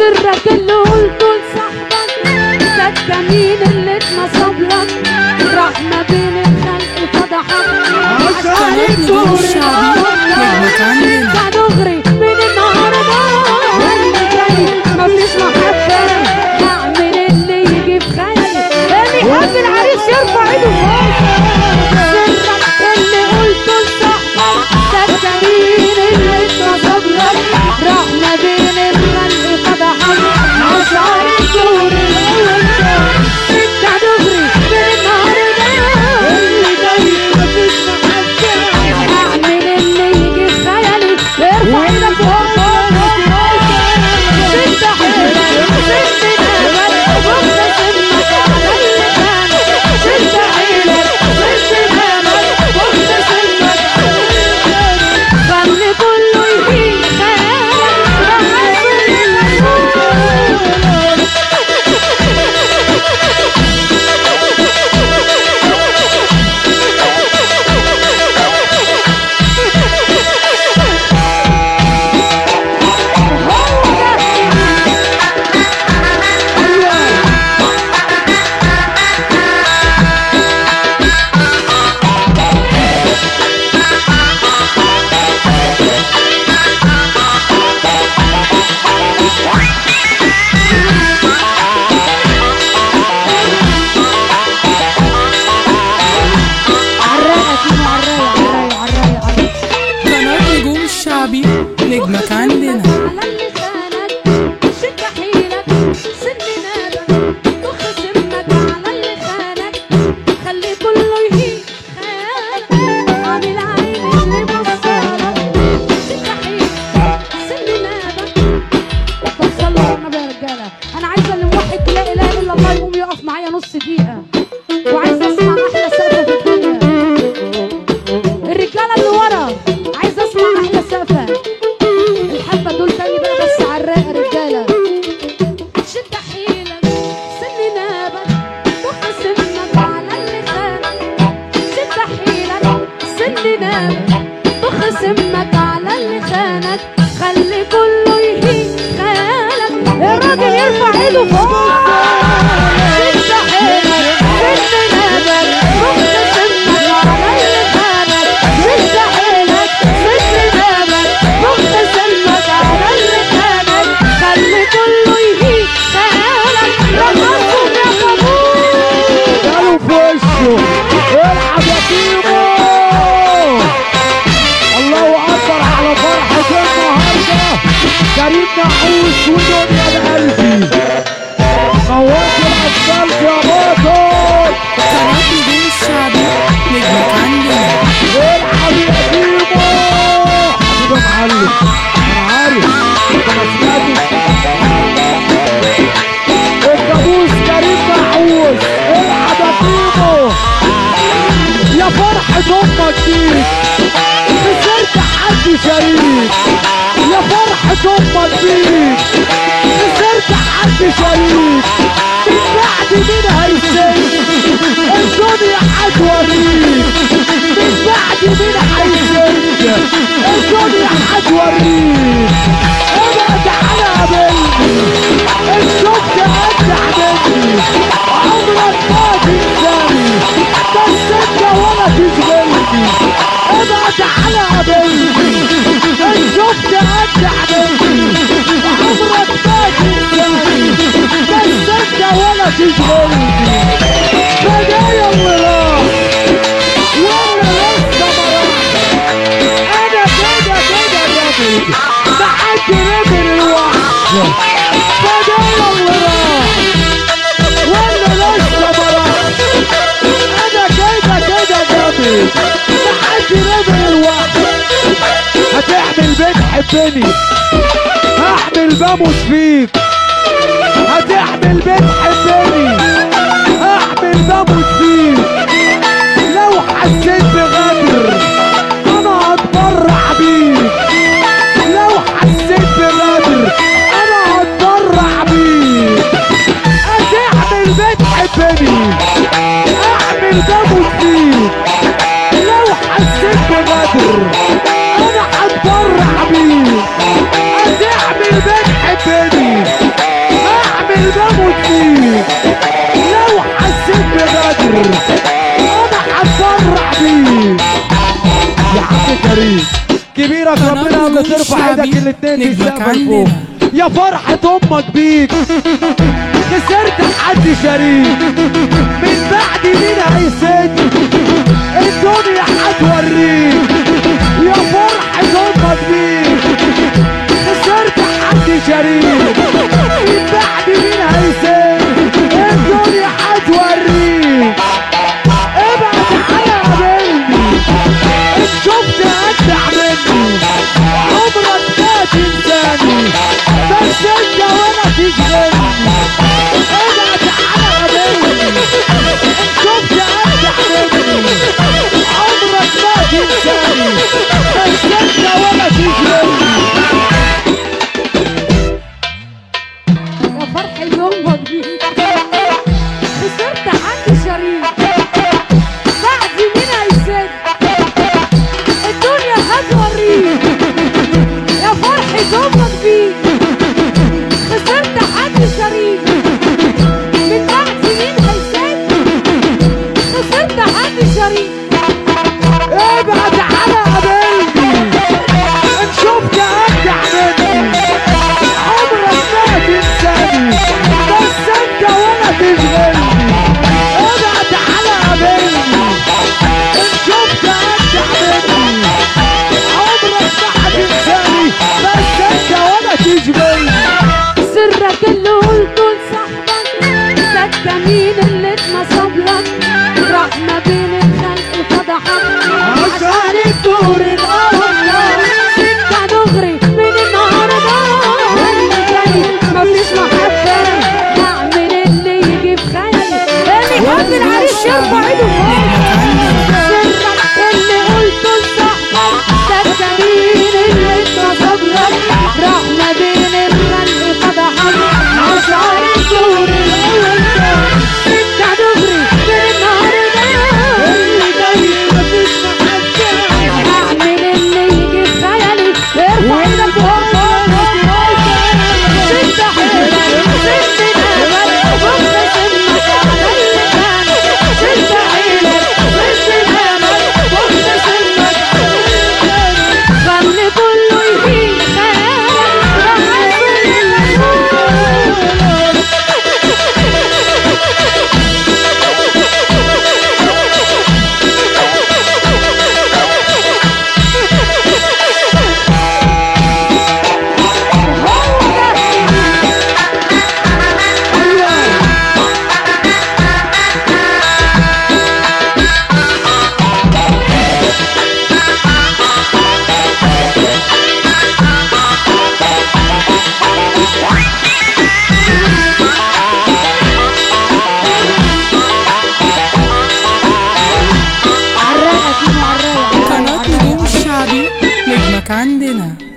سرك اللي قلته لصاحبك ده الكمين اللي اتنصب لك راح ما بين الخلق فضحك عشان نجوم الدور الشعبي نجمة عندنا. انت دغري من النهارده اللي جاي مفيش محبه هعمل اللي يجي في خيالي اللي يحب العريس يرفع ايده فوق سرك اللي قلته لصاحبك ده الكمين اللي اتنصب لك راح ما بين الخلق فضحك عشان الدور انت دغري من النهارده اللي جاي مفيش محبه هعمل اللي يجي في خيالي ارفع ايدك فوق ست حيلك ست نابك بص سنك على اللي كان ست حيلك ست نابك بص سنك خلي كله يهين خيالك عراقة فيه عراية عراية عراية عراية قناة نجوم الشعبي نجمك عندنا على اللي خانك شد حيلك سن نابك طخ سمك على اللي خانك خلي كله يهين خيالك عامل عين اللي بصالك شد حيلك سن نابك طب صلوا على النبي يا رجاله انا عايزه اللي موحد لا اله الا الله يقوم يقف معايا نص دقيقه وعايزه اسمع احلى سقفه في الدنيا الرجاله اللي ورا عايزه اسمع احلى سقفه الحبه دول تاني بقى بس عالرايقه رجاله شد حيلك سن نابك طخ سنك على اللي خانك شد حيلك سن نابك طخ سمك على اللي خانك خلي كله يهين خيالك الراجل يرفع ايده فوق شد حيلك سن نابك طخ سمك على اللي خانك شد حيلك سن نابك طخ سمك على اللي خانك خلي كله يهين خيالك رقصوا يا صبور قالوا في وشه العب يا كيمو الله اكبر على فرحة النهارده كريم نحوس ودنيا بقلبي موت الاسفلت يا بطل قناة نجوم الشعبي نجمك عندنا العب يا كيمو حبيبي معلم انا عارف انت ما سمعتش الكابوس كريم نحوس العب يا كيمو يا فرحة امك بيك خسرت حد شريك يا فرحة امك بيك خسرت حد شريك من بعد مين هيسيب الدنيا هتوريك من بعد مين هيسيب الدنيا هتوريك ابقى تعالى قابلني الشوك قد عدتني عمرك ما تنساني ده السكة ولا تشغلني ابقى تعالى قابلني الشوك قد عدتني عمرك ما تنساني ده السكة ولا تشغلني بداية اللي راح ولا لسه ما راح انا كده كده راجل بعد رجل الوحش بداية اللي راح ولا لسه ما راح انا كده كده جامد بعد رجل الوحش هتعمل بيت حبني هعمل بموت فيك هتعمل بيت حبني هعمل بموت فيك لو حسيت بغدر انا هتبرع بيك لو حسيت بغدر انا هتبرع بيك هتعمل بيت حبني اعمل بموت فيك لو حسيت بغدر انا هتبرع بيك هتعمل بيت حبني كبيرك قناة ربنا اللي نجوم ترفع الشعبي. ايدك الاتنين نجمك تسقف فوق عندنا. يا فرحة امك بيك خسرت حد شريك من بعد مين هيسد الدنيا هتوريك يا فرحة امك بيك خسرت حد شريك من بعد مين هيسد الدنيا هتوريك ابعد على قابلني ان شفت ابدع مني عمرك ما تنساني بس انت ولا تشغلني ابعد على قابلني ان شفت ابدع مني عمرك ما تنساني بس انت ولا تشغلني يا فرح يومك بيك خسرت حد شريك بعد مين هيسد الدنيا هتوريك يا فرح يومك بيك خسرت حد شريك من بعد مين هيسد خسرت حد شريك ابعد على قابلني ان شفت ابدع مني عمرك ما تنساني بس انت ولا تشغلني ابعد على قابلني ان شفت ابدع مني عمرك ما هتنساني بس انت ولا تشغلني سرك اللي قلته لصاحبك ده مين اللي اتنصب لك راح ما بين الخلق فضحك عشان الدور الاول سكة دغري من النهاردة اللي جاي مفيش محبة هعمل اللي يجي في خيالي اللي يحب العريس يرفع ايده فوق سرك اللي قلته لصاحبك ده مين اللي اتنصب لك راح ما بين الخلق فضحك عشان الدور الاول سكة دغري من النهاردة اللي جاي مفيش محبة هعمل اللي يجي في خيالي ارفع ايدك فوق شد حيلك شد نامك بص سمك على اللي كان شد حيلك شد نامك بص سمك خلي كله يهين خيالك راح هو ده عراقة فيه معراقة قناة نجوم الشعبي نجمك عندنا